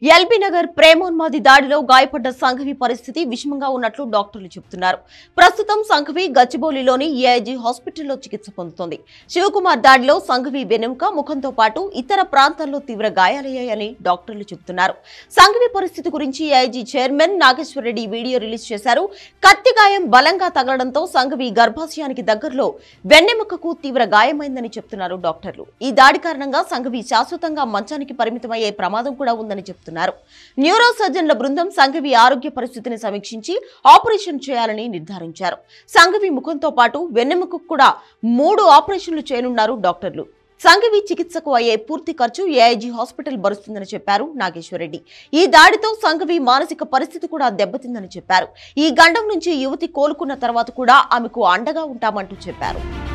LB Nagar ప్రేమోన్మాది దాడిలో గాయపడ్డ సంఘవి పరిస్థితి విషమంగా ఉన్నట్లు డాక్టర్లు చెబుతున్నారు ప్రస్తుతం సంఘవి గచ్చిబౌలిలోని ఏఐజీ హాస్పిటల్లో చికిత్స పొందుతోంది శివకుమార్ దాడిలో సంఘవి వెనుక ముఖంతో పాటు ఇతర ప్రాంతాల్లో తీవ్ర గాయాలయ్యాయని డాక్టర్లు చెబుతున్నారు సంఘవి పరిస్థితి గురించి AIG chairman Nageswara Reddy video release చేశారు కత్తి గాయం బలంగా తగలడంతో సంఘవి గర్భాశయానికి దగ్గరలో వెన్నెముకకు తీవ్ర గాయమైందని చెప్తున్నారు డాక్టర్లు ఈ దాడి కారణంగా సంఘవి శాశ్వతంగా మంచానికి పరిమితమయ్యే ప్రమాదం కూడా ఉందని చెప్తున్నారు న్యూరో సర్జన్ల బృందం సంఘవి ఆరోగ్య పరిస్థితిని సమీక్షించి ఆపరేషన్ చేయాలని నిర్ధారించారు సంఘవి ముఖంతో పాటు వెన్నెముకకు కూడా మూడు ఆపరేషన్లు చేయనున్నారు డాక్టర్లు సంఘవి చికిత్సకు అయ్యే పూర్తి ఖర్చు ఏఐజీ హాస్పిటల్ భరుస్తుందని చెప్పారు నాగేశ్వరరెడ్డి ఈ దాడితో సంఘవి మానసిక పరిస్థితి కూడా దెబ్బతిందని చెప్పారు ఈ గండం నుంచి యువతి కోలుకున్న తర్వాత కూడా ఆమెకు అండగా ఉంటామంటూ చెప్పారు